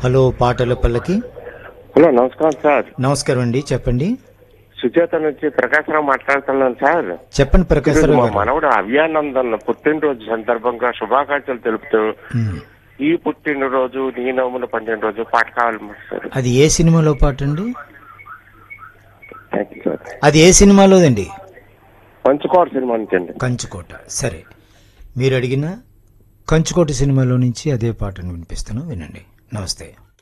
Hello పాటల పల్లకి hello నమస్కారం సార్ నమస్కారం అండి చెప్పండి సుజాత నుంచి ప్రకాశరావు మాట్లాడుతున్నాను సార్ చెప్పండి ఈరోజు ప్రకాశ్రావు మా గారు మనవడు అవ్యానందన్ పుట్టినరోజు సందర్భంగా శుభాకాంక్షలు తెలుపుతూ ఉమ్. ఈ పుట్టినరోజు నీ నవ్వుల పండిన రోజు పాట కావాలి సార్ అది ఏ సినిమాలో పాట అండి థ్యాంక్ యూ సార్ అది ఏ సినిమాలోదండి పంచుకోవాలి సినిమా నుంచి అండి కంచుకోట సరే మీరు అడిగిన కంచుకోట సినిమాలో నుంచి అదే పాటను వినిపిస్తాను వినండి నమస్తే